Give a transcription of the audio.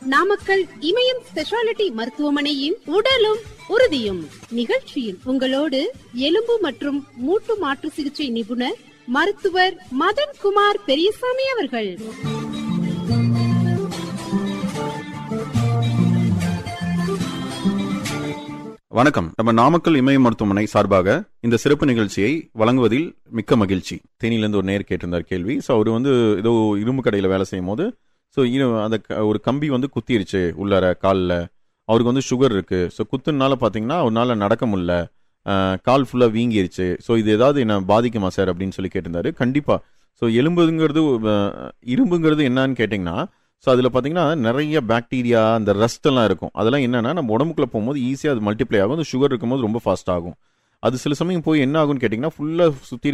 நாமக்கல் இமயம் speciality மருத்துவமனையின் உடலும் உறுதியும் நிகழ்ச்சியில் உங்களோடு எலும்பு மற்றும் மூட்டு மாற்று சிகிச்சை நிபுணர் மருத்துவர் மதன்குமார் பெரியசாமி அவர்கள் வணக்கம் நம்ம நாமக்கல் இமய மருத்துவமனை சார்பாக இந்த சிறப்பு நிகழ்ச்சியை வழங்குவதில் மிக்க மகிழ்ச்சி தேனியிலேருந்து ஒரு நேர் கேட்டிருந்தார் கேள்வி ஸோ அவர் வந்து ஏதோ இரும்பு கடையில் வேலை செய்யும் போது ஸோ அந்த க- ஒரு கம்பி வந்து குத்திருச்சு உள்ளார காலில் அவருக்கு வந்து சுகர் இருக்கு ஸோ குத்துனால பார்த்தீங்கன்னா அவரால் நடக்க முடியல அஹ், கால் ஃபுல்லாக வீங்கிருச்சு ஸோ இது ஏதாவது என்ன பாதிக்குமா சார் அப்படின்னு சொல்லி கேட்டிருந்தாரு கண்டிப்பாக ஸோ எலும்புங்கிறது அஹ், இரும்புங்கிறது என்னன்னு கேட்டிங்கன்னா ஸோ அதில் பார்த்தீங்கன்னா நிறைய பாக்டீரியா அந்த ரஸ்ட் எல்லாம் இருக்கும் அதெல்லாம் என்னன்னா நம்ம உடம்புக்குள்ள போகும்போது ஈஸியாக அது மல்டிப்ளை ஆகும் அந்த சுகர் இருக்கும்போது ரொம்ப ஃபாஸ்ட் ஆகும் அது சில சமயம் போய் என்ன ஆகும்னு கேட்டிங்கன்னா ஃபுல்லாக சுற்றி